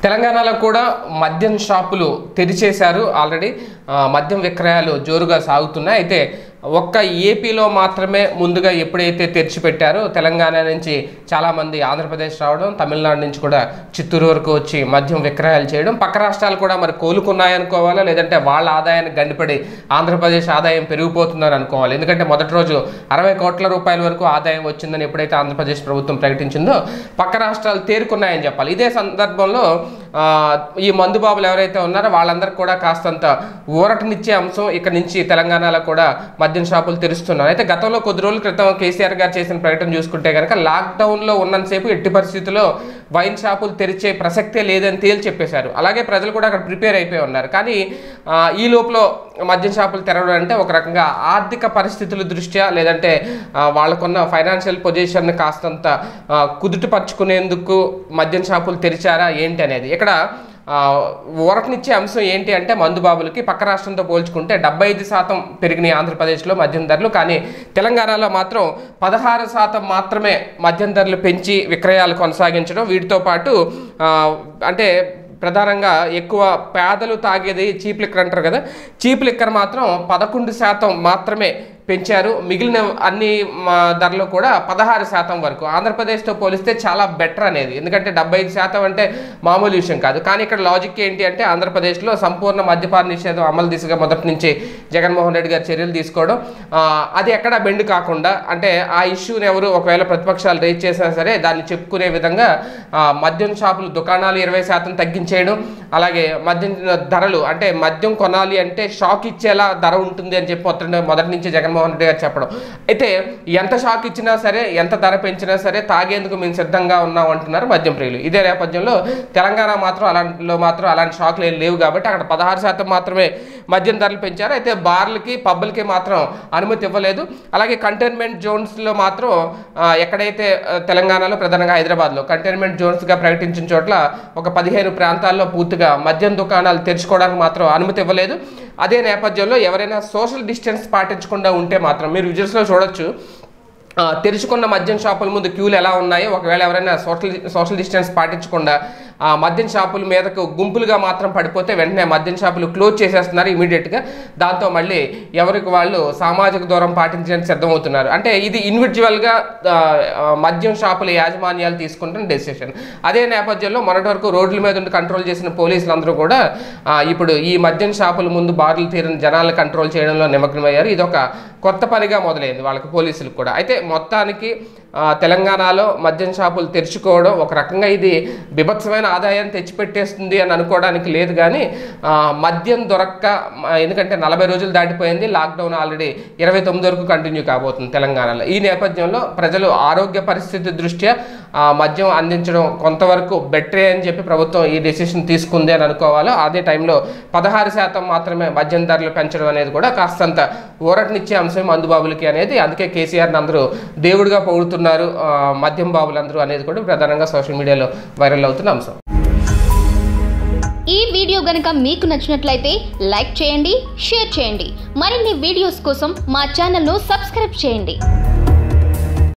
తెలంగాణలో కూడా మద్యం షాపులు తెరిచేశారు ఆల్రెడీ ఆ, మద్యం విక్రయాలు జోరుగా సాగుతున్నాయి అయితే ఒక్క ఏపీలో మాత్రమే ముందుగా ఎప్పుడైతే తెరిచిపెట్టారో తెలంగాణ నుంచి చాలామంది ఆంధ్రప్రదేశ్ రావడం తమిళనాడు నుంచి కూడా చిత్తూరు వరకు వచ్చి మద్యం విక్రయాలు చేయడం పక్క రాష్ట్రాలు కూడా మరి కోలుకున్నాయనుకోవాలా లేదంటే వాళ్ళ ఆదాయానికి గండిపడి ఆంధ్రప్రదేశ్ ఆదాయం పెరిగిపోతుందని అనుకోవాలి ఎందుకంటే మొదటి రోజు అరవై కోట్ల రూపాయల వరకు ఆదాయం వచ్చిందని ఎప్పుడైతే ఆంధ్రప్రదేశ్ ప్రభుత్వం ప్రకటించిందో పక్క రాష్ట్రాలు తేరుకున్నాయని చెప్పాలి ఇదే సందర్భంలో ఆ, ఈ మందుబాబులు ఎవరైతే ఉన్నారో వాళ్ళందరికీ కూడా కాస్తంత ఊరటనిచ్చే అంశం ఇక్కడ నుంచి తెలంగాణలో కూడా మద్యం షాపులు తెరుస్తున్నారు అయితే గతంలో కొద్ది రోజుల క్రితం కేసీఆర్ గారు చేసిన ప్రకటన చూసుకుంటే కనుక లాక్డౌన్లో ఉన్నంతసేపు ఎట్టి పరిస్థితుల్లో వైన్ షాపులు తెరిచే ప్రసక్తే లేదని తేల్చి చెప్పేశారు అలాగే ప్రజలు కూడా అక్కడ ప్రిపేర్ అయిపోయి ఉన్నారు కానీ ఆ, ఈ లోపల మద్యం షాపులు తెరవడం అంటే ఒక రకంగా ఆర్థిక పరిస్థితుల దృష్ట్యా లేదంటే ఆ, వాళ్ళకున్న ఫైనాన్షియల్ పొజిషన్ కాస్తంత ఆ, కుదుటపరుచుకునేందుకు మద్యం షాపులు తెరిచారా ఏంటి అనేది ఇక్కడ ఆ, ఊరటనిచ్చే అంశం ఏంటి అంటే మందుబాబులకి పక్క రాష్ట్రంతో పోల్చుకుంటే డెబ్బై ఐదు శాతం పెరిగినాయి ఆంధ్రప్రదేశ్లో మద్యం ధరలు కానీ తెలంగాణలో మాత్రం పదహారు శాతం మాత్రమే మద్యం ధరలు పెంచి విక్రయాలు కొనసాగించడం వీటితో పాటు ఆ, అంటే ప్రధానంగా ఎక్కువ పేదలు తాగేది చీప్ లిక్కర్ అంటారు కదా చీప్ లిక్కర్ మాత్రం పదకొండు శాతం మాత్రమే పెంచారు మిగిలిన అన్ని మా ధరలు కూడా పదహారు శాతం వరకు ఆంధ్రప్రదేశ్తో పోలిస్తే చాలా బెటర్ అనేది ఎందుకంటే డెబ్బై ఐదు శాతం అంటే మామూలు విషయం కాదు కానీ ఇక్కడ లాజిక్ ఏంటి అంటే ఆంధ్రప్రదేశ్లో సంపూర్ణ మద్యపాన నిషేధం అమలు దిశగా మొదటి నుంచి జగన్మోహన్ రెడ్డి గారు చర్యలు తీసుకోవడం ఆ, అది ఎక్కడ బెండ్ కాకుండా అంటే ఆ ఇష్యూని ఎవరు ఒకవేళ ప్రతిపక్షాలు రేజ్ చేసినా సరే దాన్ని చెప్పుకునే విధంగా ఆ, మద్యం షాపులు దుకాణాలు ఇరవై శాతం తగ్గించేయడం అలాగే మద్యం ధరలు అంటే మద్యం కొనాలి అంటే షాక్ ఇచ్చేలా ధర ఉంటుంది అని చెప్పి మొత్తం మొదటి నుంచి జగన్మోహన్ రెడ్డి గారు చెప్పడం అయితే ఎంత షాక్ ఇచ్చినా సరే ఎంత ధర పెంచినా సరే తాగేందుకు మేము సిద్ధంగా ఉన్నాం అంటున్నారు మద్యం ప్రియులు ఇదే నేపథ్యంలో తెలంగాణ మాత్రం అలాంటిలో మాత్రం అలాంటి షాక్లు ఏం లేవు కాబట్టి అక్కడ పదహారు శాతం మాత్రమే మద్యం ధరలు పెంచారు అయితే బార్లకి పబ్బులకి మాత్రం అనుమతి ఇవ్వలేదు అలాగే కంటైన్మెంట్ జోన్స్లో మాత్రం ఆ, ఎక్కడైతే ఆ, తెలంగాణలో ప్రధానంగా హైదరాబాద్లో కంటైన్మెంట్ జోన్స్గా ప్రకటించిన చోట్ల ఒక పదిహేను ప్రాంతాల్లో పూర్తిగా మద్యం దుకాణాలు తెరుచుకోవడానికి మాత్రం అనుమతి ఇవ్వలేదు అదే నేపథ్యంలో ఎవరైనా సోషల్ డిస్టెన్స్ పాటించకుండా ఉంటే మాత్రం మీరు విజువల్స్లో చూడొచ్చు ఆ, తెరుచుకున్న మద్యం షాపుల ముందు క్యూలు ఎలా ఉన్నాయో ఒకవేళ ఎవరైనా సోషల్ సోషల్ డిస్టెన్స్ పాటించకుండా ఆ మద్యం షాపుల మీదకు గుంపులుగా మాత్రం పడిపోతే వెంటనే మద్యం షాపులు క్లోజ్ చేసేస్తున్నారు ఇమీడియట్గా దాంతో మళ్ళీ ఎవరికి వాళ్ళు సామాజిక దూరం పాటించడానికి సిద్ధమవుతున్నారు అంటే ఇది ఇండివిజువల్గా మద్యం షాపుల యాజమాన్యాలు తీసుకుంటున్న డెసిషన్ అదే నేపథ్యంలో మొన్నటి వరకు రోడ్ల మీద ఉండి కంట్రోల్ చేసిన పోలీసులందరూ కూడా ఆ, ఇప్పుడు ఈ మద్యం షాపుల ముందు బార్లు తీరిన జనాలను కంట్రోల్ చేయడంలో నిమగ్నమయ్యారు ఇది ఒక కొత్త పనిగా మొదలైంది వాళ్ళకి పోలీసులకు కూడా అయితే మొత్తానికి ఆ, తెలంగాణలో మద్యం షాపులు తెరుచుకోవడం ఒక రకంగా ఇది బిభత్సమైన ఆదాయాన్ని తెచ్చిపెట్టేస్తుంది అని అనుకోవడానికి లేదు కానీ ఆ, మద్యం దొరక్క మ- ఎందుకంటే నలభై రోజులు దాటిపోయింది లాక్డౌన్ ఆల్రెడీ ఇరవై తొమ్మిది వరకు కంటిన్యూ కాబోతుంది తెలంగాణలో ఈ నేపథ్యంలో ప్రజలు ఆరోగ్య పరిస్థితి దృష్ట్యా ఆ, మద్యం అందించడం కొంతవరకు బెటరే అని చెప్పి ప్రభుత్వం ఈ డెసిషన్ తీసుకుంది అని అనుకోవాలో అదే టైంలో పదహారు శాతం మాత్రమే మద్యం ధరలు పెంచడం అనేది కూడా కాస్తంత ఊరటనిచ్చే అంశం మందుబాబులకి అనేది అందుకే కేసీఆర్ని అందరూ దేవుడిగా పొగుడుతున్నారు ఆ, మద్యం బాబులందరూ అనేది కూడా ప్రధానంగా సోషల్ మీడియాలో వైరల్ అవుతున్న అంశం ఈ వీడియో గనుక మీకు నచ్చినట్లయితే లైక్ చేయండి షేర్ చేయండి మరిన్ని వీడియోస్ కోసం మా ఛానల్ను సబ్స్క్రైబ్ చేయండి